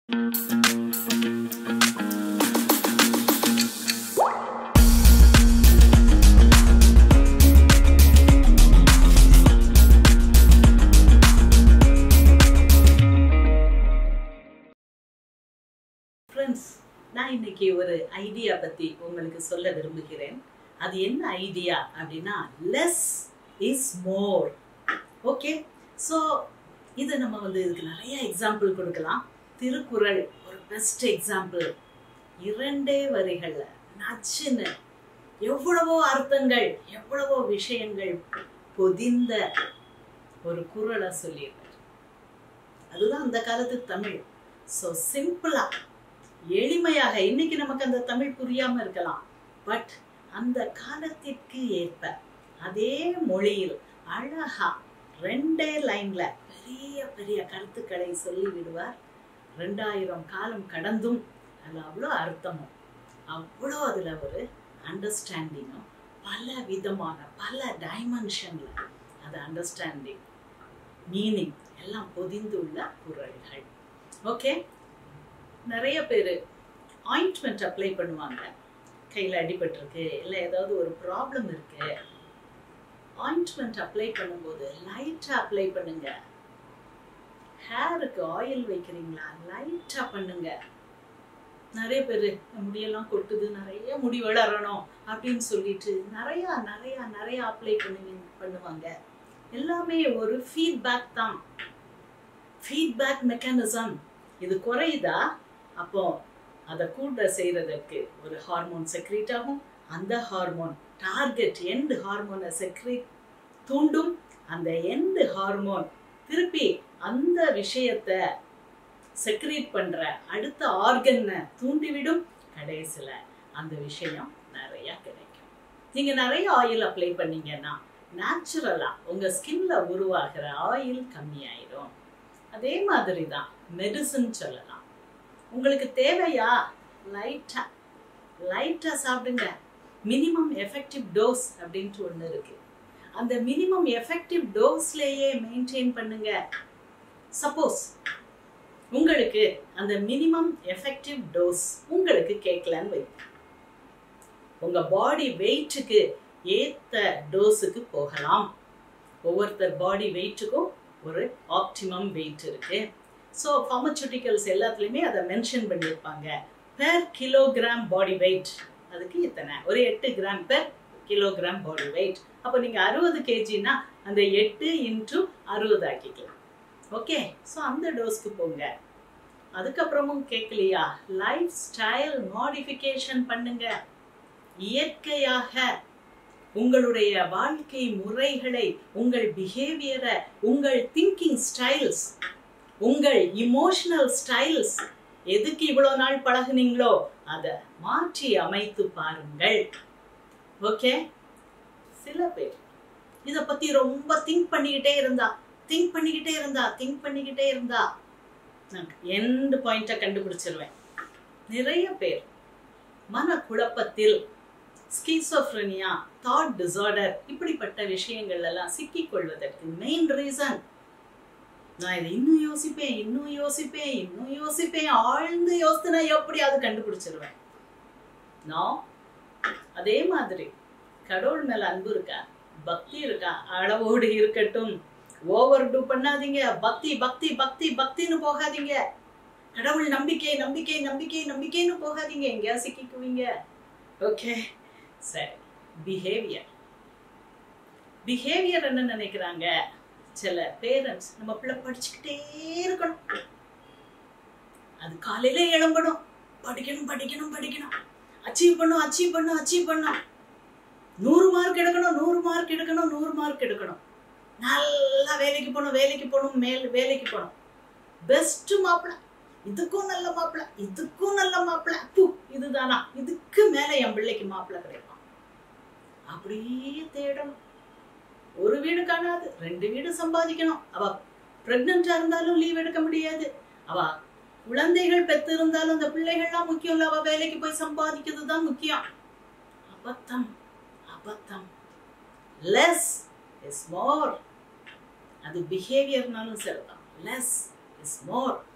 friends நான் இன்னைக்கு ஒரு ஐடியா பத்தி உங்களுக்கு சொல்ல விரும்புகிறேன் அது என்ன ஐடியா அப்படின்னா less is more okay so இது நம்ம வந்து இதுக்கு நிறைய எக்ஸாம்பிள் கொடுக்கலாம் திருக்குறள் ஒரு பெஸ்ட் எக்ஸாம்பிள் இரண்டே வரிகள்ல நச்சுன்னு எவ்வளவோ அர்த்தங்கள் எவ்வளவோ விஷயங்கள் பொதிந்த ஒரு குறளை சொல்லியிருக்காரு அதுதான் அந்த காலத்து தமிழ் ஸோ சிம்பிளா எளிமையாக இன்னைக்கு நமக்கு அந்த தமிழ் புரியாம இருக்கலாம் பட் அந்த காலத்திற்கு ஏற்ப அதே மொழியில் அழகா ரெண்டே லைன்ல பெரிய பெரிய கருத்துக்களை சொல்லி விடுவார் ரெண்டாயிரம் காலம் கடந்தும் அதில் அவ்வளோ அர்த்தமும் அவ்வளோ அதில் ஒரு அண்டர்ஸ்டாண்டிங்கும் பல விதமான பல டைமென்ஷன்ல அது அண்டர்ஸ்டாண்டிங் மீனிங் எல்லாம் பொதிந்துள்ள குரல்கள் ஓகே நிறைய பேர் ஆயின்ட்மெண்ட் அப்ளை பண்ணுவாங்க கையில் அடிபட்டிருக்கு இல்லை ஏதாவது ஒரு ப்ராப்ளம் இருக்கு ஆயின்ட்மெண்ட் அப்ளை பண்ணும்போது லைட்டாக அப்ளை பண்ணுங்க ஹேருக்கு ஆயில் வைக்கிறீங்களா லைட்டாக பண்ணுங்க நிறைய பேர் முடியெல்லாம் கொட்டுது நிறைய முடி வளரணும் அப்படின்னு சொல்லிட்டு நிறையா நிறையா நிறைய அப்ளை பண்ணுவீங்க பண்ணுவாங்க எல்லாமே ஒரு ஃபீட்பேக் தான் ஃபீட்பேக் மெக்கானிசம் இது குறையுதா அப்போ அதை கூட செய்யறதுக்கு ஒரு ஹார்மோன் செக்ரேட் ஆகும் அந்த ஹார்மோன் டார்கெட் எண்ட் ஹார்மோனை செக்ரேட் தூண்டும் அந்த எண்ட் ஹார்மோன் திருப்பி அந்த விஷயத்த செக்ரேட் பண்ற அடுத்த ஆர்கனை தூண்டிவிடும் கடைசியில அந்த விஷயம் நிறைய கிடைக்கும் நீங்க நிறைய ஆயில் அப்ளை பண்ணீங்கன்னா நேச்சுரலா உங்க ஸ்கின்ல உருவாகிற ஆயில் கம்மியாயிடும் அதே மாதிரி தான் மெடிசன் சொல்லலாம் உங்களுக்கு தேவையா லைட்டா லைட்டா சாப்பிடுங்க மினிமம் எஃபெக்டிவ் டோஸ் அப்படின்ட்டு ஒன்று இருக்கு அந்த மினிமம் எஃபெக்டிவ் டோஸ்லேயே மெயின்டைன் பண்ணுங்க சப்போஸ் உங்களுக்கு அந்த மினிமம் எஃபெக்டிவ் டோஸ் உங்களுக்கு கேட்கலன்னு வை உங்க பாடி வெயிட்டுக்கு ஏத்த டோஸுக்கு போகலாம் ஒவ்வொருத்தர் பாடி வெயிட்டுக்கும் ஒரு ஆப்டிமம் வெயிட் இருக்கு ஸோ ஃபார்மசூட்டிக்கல்ஸ் எல்லாத்துலேயுமே அதை மென்ஷன் பண்ணியிருப்பாங்க பெர் கிலோகிராம் பாடி வெயிட் அதுக்கு இத்தனை ஒரு எட்டு gram per kilogram body weight அப்போ நீங்கள் அறுபது கேஜினா அந்த எட்டு இன்ட்டு அறுபது ஆக்கிக்கலாம் ஓகே ஸோ அந்த டோஸ்க்கு போங்க அதுக்கப்புறமும் கேட்கலையா லைஃப் ஸ்டைல் மாடிஃபிகேஷன் பண்ணுங்க இயற்கையாக உங்களுடைய வாழ்க்கை முறைகளை உங்கள் பிஹேவியரை உங்கள் திங்கிங் ஸ்டைல்ஸ் உங்கள் இமோஷனல் ஸ்டைல்ஸ் எதுக்கு இவ்வளோ நாள் பழகுனீங்களோ அதை மாற்றி அமைத்து பாருங்கள் ஓகே சில பேர் இதை பத்தி ரொம்ப திங்க் பண்ணிக்கிட்டே இருந்தா திங்க் பண்ணிக்கிட்டே இருந்தா திங்க் பண்ணிக்கிட்டே இருந்தா நான் எந்த பாயிண்ட்டை கண்டுபிடிச்சிருவேன் நிறைய பேர் மன குழப்பத்தில் ஸ்கீசோஃப்ரனியா தாட் டிசார்டர் இப்படிப்பட்ட விஷயங்கள் எல்லாம் சிக்கிக் கொள்வதற்கு மெயின் ரீசன் நான் இதை இன்னும் யோசிப்பேன் இன்னும் யோசிப்பேன் இன்னும் யோசிப்பேன் ஆழ்ந்து யோசனை எப்படி அது கண்டுபிடிச்சிருவேன் நான் அதே மாதிரி கடவுள் மேல அன்பு இருக்கா பக்தி இருக்கா அளவோடு இருக்கட்டும் ஓவர் டூ பண்ணாதீங்க பக்தி பக்தி பக்தி பக்தின்னு போகாதீங்க கடவுள் நம்பிக்கை நம்பிக்கை நம்பிக்கை நம்பிக்கைன்னு போகாதீங்க எங்கேயா சிக்கிக்குவீங்க ஓகே சரி பிஹேவியர் பிஹேவியர் என்ன நினைக்கிறாங்க சில பேரண்ட்ஸ் நம்ம பிள்ளை படிச்சுக்கிட்டே இருக்கணும் அது காலையில எழும்பணும் படிக்கணும் படிக்கணும் படிக்கணும் அச்சீவ் பண்ணும் அச்சீவ் பண்ணும் அச்சீவ் பண்ணும் நூறு மார்க் எடுக்கணும் நூறு மார்க் எடுக்கணும் நூறு மார்க் எடுக்கணும் நல்லா வேலைக்கு போகணும் வேலைக்கு போகணும் மேல் வேலைக்கு போகணும் பெஸ்ட் மாப்பிள்ள இதுக்கும் நல்ல மாப்பிள்ள இதுக்கும் நல்ல மாப்பிள்ள பூ இதுதானா இதுக்கு மேல என் பிள்ளைக்கு மாப்பிள்ள கிடைக்கும் அப்படியே தேடணும் ஒரு வீடு காணாது ரெண்டு வீடு சம்பாதிக்கணும் அவ பிரெக்னண்டா இருந்தாலும் லீவ் எடுக்க முடியாது அவ குழந்தைகள் பெத்து இருந்தாலும் அந்த பிள்ளைகள்லாம் முக்கியம் இல்ல அவ வேலைக்கு போய் சம்பாதிக்கிறது தான் முக்கியம் அபத்தம் அபத்தம் லெஸ் இஸ் மோர் அது பிஹேவியர்னாலும் சரிதான் லெஸ் இஸ் மோர்